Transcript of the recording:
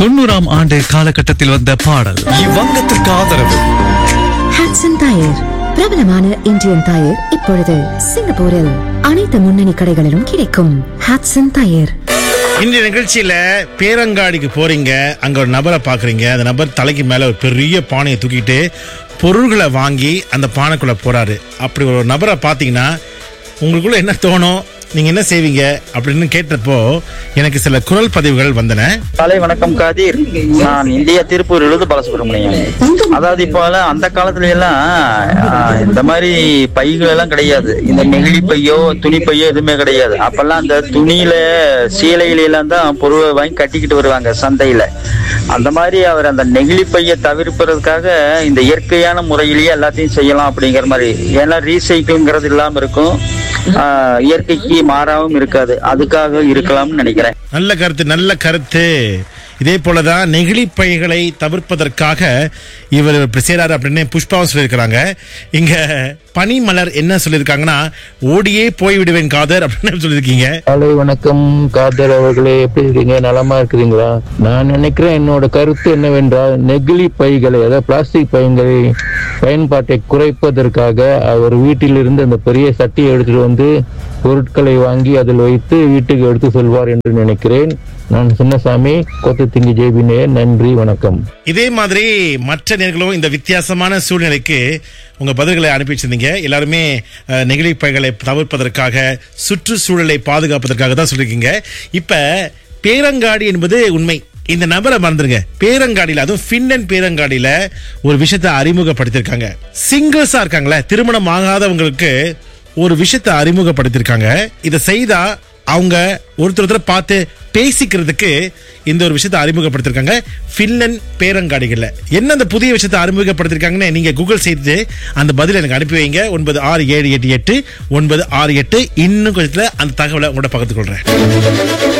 தொண்ணூறாம் ஆண்டு காலகட்டத்தில் வந்த பாடல் இவ்வங்கத்திற்கு ஆதரவு ஹாட்சன் டயர் பிரபலமான இந்தியன் டயர் இப்பொழுது சிங்கப்பூரில் அனைத்து முன்னணி கடைகளிலும் கிடைக்கும் ஹாட்சன் டயர் இன்றைய நிகழ்ச்சியில பேரங்காடிக்கு போறீங்க அங்க ஒரு நபரை பாக்குறீங்க அந்த நபர் தலைக்கு மேல ஒரு பெரிய பானையை தூக்கிட்டு பொருள்களை வாங்கி அந்த பானைக்குள்ள போறாரு அப்படி ஒரு நபரை பாத்தீங்கன்னா உங்களுக்குள்ள என்ன தோணும் நீங்க என்ன செய்வீங்க அப்படின்னு கேட்டப்போ எனக்கு சில குரல் பதிவுகள் வந்தன காலை வணக்கம் காதீர் நான் இந்தியா திருப்பூரிலிருந்து பாலசுப்ரமணியம் அதாவது இப்போ எல்லாம் அந்த காலத்துல எல்லாம் ஆஹ், இந்த மாதிரி பைகள் எல்லாம் கிடையாது இந்த நெகிழி பையோ துணி பையோ எதுவுமே கிடையாது அப்பெல்லாம் அந்த துணியில சீலையில எல்லாம் தான் பொருளை வாங்கி கட்டிக்கிட்டு வருவாங்க சந்தையில அந்த மாதிரி அவர் அந்த நெகிழி பையை தவிர்ப்பதற்காக இந்த இயற்கையான முறையிலேயே எல்லாத்தையும் செய்யலாம் அப்படிங்கிற மாதிரி ஏன்னா ரீசைக்கிள்ங்கிறது இல்லாம இருக்கும் ஆஹ், இயற்கைக்கு மாறாவும் இருக்காது அதுக்காக இருக்கலாம்னு நினைக்கிறேன் நல்ல கருத்து நல்ல கருத்து இதே போலதான் நெகிழி பைகளை தவிர்ப்பதற்காக இவர் இப்படி செய்றாரு அப்படின்னு புஷ்பாவும் சொல்லியிருக்கிறாங்க இங்க பனிமலர் என்ன சொல்லியிருக்காங்கன்னா ஓடியே போய் விடுவேன் காதர் அப்படின்னு சொல்லியிருக்கீங்க காலை வணக்கம் காதர் அவர்களே எப்படி இருக்கீங்க நலமா இருக்கிறீங்களா நான் நினைக்கிறேன் என்னோட கருத்து என்னவென்றால் நெகிழி பைகளை அதாவது பிளாஸ்டிக் பைகளை பயன்பாட்டை குறைப்பதற்காக அவர் வீட்டிலிருந்து அந்த பெரிய சட்டியை எடுத்துட்டு வந்து பொருட்களை வாங்கி அதில் வைத்து வீட்டுக்கு எடுத்து செல்வார் என்று நினைக்கிறேன் நான் சின்னசாமி கொத்தத்திங்கி ஜேபினே நன்றி வணக்கம் இதே மாதிரி மற்ற நேர்களும் இந்த வித்தியாசமான சூழ்நிலைக்கு உங்க பதில்களை அனுப்பி வச்சிருந்தீங்க எல்லாருமே அஹ், நெகிழி பைகளை தவிர்ப்பதற்காக சுற்றுச்சூழலை பாதுகாப்பதற்காக தான் சொல்லியிருக்கீங்க இப்ப பேரங்காடி என்பது உண்மை இந்த நபரை மறந்துருங்க பேரங்காடியில அதுவும் ஃபின்லண்ட் பேரங்காடியில ஒரு விஷயத்தை அறிமுகப்படுத்தியிருக்காங்க சிங்கிள்ஸா இருக்காங்களே திருமணம் ஆகாதவங்களுக்கு ஒரு விஷயத்தை அறிமுகப்படுத்தியிருக்காங்க இதை செய்தா அவங்க ஒருத்தர் ஒருத்தர் பார்த்து பேசிக்கிறதுக்கு இந்த ஒரு விஷயத்தை அறிமுகப்படுத்திருக்காங்க ஃபின்லண்ட் பேரங்காடிகள்ல என்ன அந்த புதிய விஷயத்தை அறிமுகப்படுத்திருக்காங்கன்னு நீங்க கூகுள் செய்து அந்த பதில் எனக்கு அனுப்பி வைங்க ஒன்பது ஆறு ஏழு எட்டு எட்டு ஒன்பது ஆறு எட்டு இன்னும் கொஞ்சத்துல அந்த தகவலை உங்களோட பகிர்ந்து கொள்றேன்